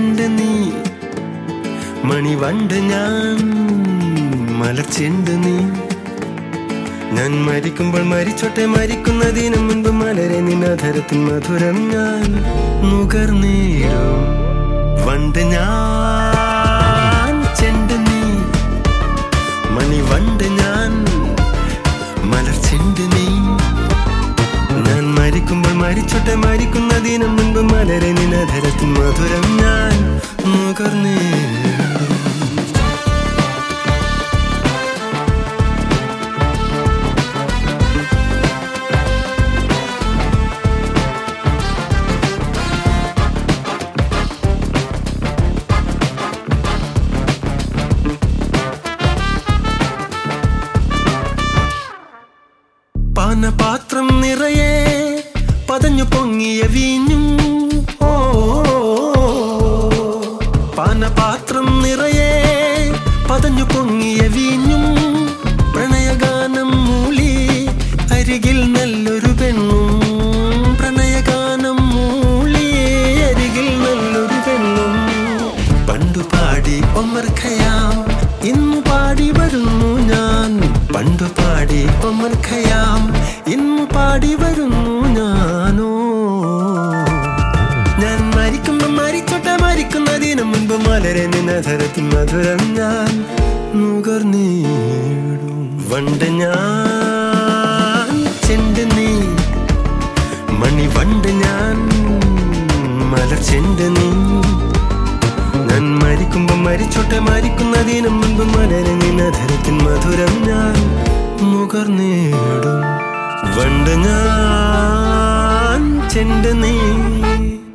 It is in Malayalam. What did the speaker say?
ചെണ്ട് നീ മണിവണ്ട് ഞാൻ മലർച്ചെണ്ട് നീ ഞാൻ മരിക്കുമ്പോൾ മരിച്ചോട്ടെ മരിക്കുന്നതിന് മുൻപ് മലരെ നിന്നധരത്തിൻ മധുരം ഞാൻ നുകർന്നേരും വണ്ട് ഞാൻ ചെണ്ട് നീ മണിവണ്ട് ഞാൻ മലർച്ചെണ്ട് നീ ഞാൻ മരിക്കുമ്പോൾ മരിച്ചോട്ടെ മരിക്കുന്നതിന് മുൻപ് മലരെ നിന്നധരത്തിൻ മധുരം ഞാൻ നുകർന്നേരും പാനപാത്രം നിറയെ പതഞ്ഞു പൊങ്ങിയ വീഞ്ഞും ഓ പാനപാത്രം നിറയെ പതഞ്ഞു പൊങ്ങിയ വീഞ്ഞും പ്രണയഗാനം മൂളി അരികിൽ നല്ലൊരു പെണ്ണും പ്രണയഗാനം മൂളി അരികിൽ നല്ലൊരു പെണ്ണും പണ്ടു പാടി ഒമർ ഖയാം ഇന്നു പാടി വരുന്നു ഞാൻ പണ്ടു പാടി ഒമർ ഖയാം ഇന്നു പാടി വരുന്നു ഞാനോ ഞാൻ മരിക്കുമ്പോ മരിച്ചോട്ടെ മരിക്കുന്നതിന് മുൻപ് മലരെ നിന്നധരത്തിൽ മധുരം ഞാൻ നുകർന്നീടും വണ്ട് ഞാൻ ചെണ്ട് നീ മണി വണ്ട് ഞാൻ മലർ ചെണ്ട് നീ ഞാൻ മരിക്കുമ്പോ മരിച്ചോട്ടെ മരിക്കുന്നതിന് മുൻപ് മലരെ നിന്നധരത്തിൻ മധുരം ഞാൻ നുകർന്നേടും വണ്ട് ഞാൻ ചെണ്ട് നീ